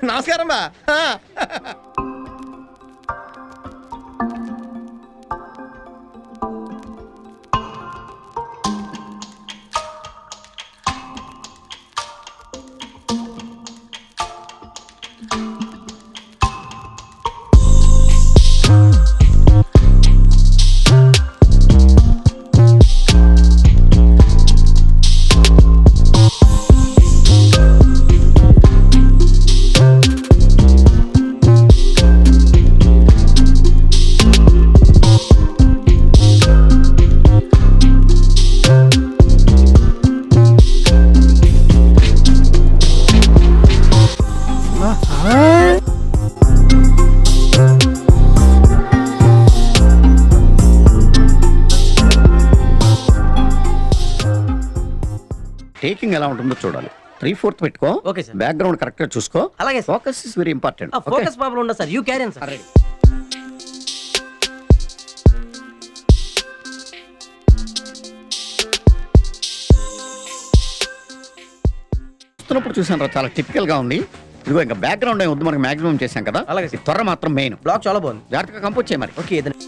నమస్కారం బా ఆ. టేకింగ్ ఎలా ఉంటుందో చూడాలి త్రీ ఫోర్త్ పెట్టుకో Okay, sir. బ్యాక్గ్రౌండ్ కరెక్ట్ గా చూసుకో అలాగే sir focus is very important focus problem ఉండదు సార్ యూ క్యారీ సార్ చూస్తున్నప్పుడు చూసాను రా చాలా టిపికల్ గా ఉంది ఇదిగో ఇంకా బ్యాక్గ్రౌండ్ వద్దు మనకి మాక్సిమం చేశాం కదా అలాగే, ఈ త్వర మాత్రం మెయిన్ బ్లాక్ చాలా బాగుంది జాగ్రత్తగా కంపోజ్ చేయ మరి ఓకే ఏదైనా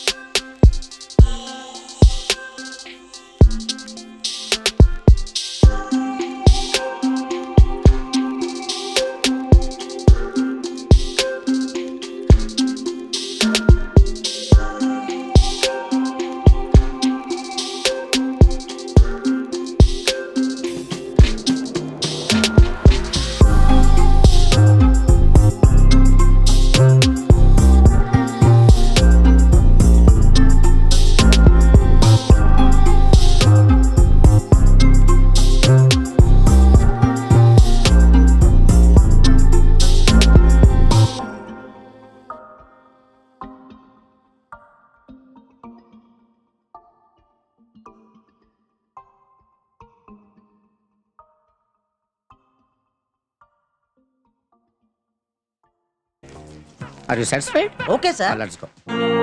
are you satisfied okay sir let's go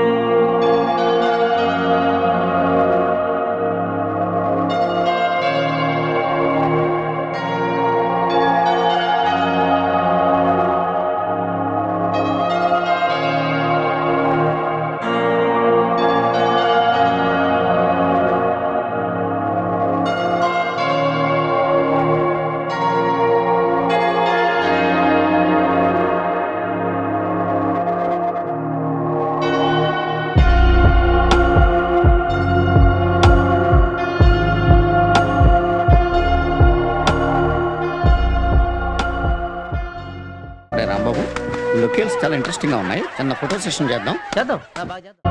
అరే రాంబాబు లొకేల్స్ చాలా ఇంట్రెస్టింగ్ గా ఉన్నాయి చిన్న ఫోటో సెషన్ చేద్దాం చేద్దాం ఆ, బాగా చేద్దాం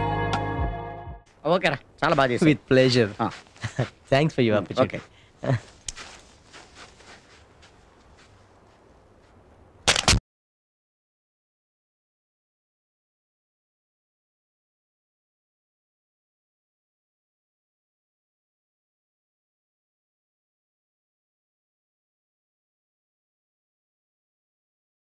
ఓకేరా చాలా బాగా చేసి విత్ ప్లెజర్ ఆ. Thanks for you okay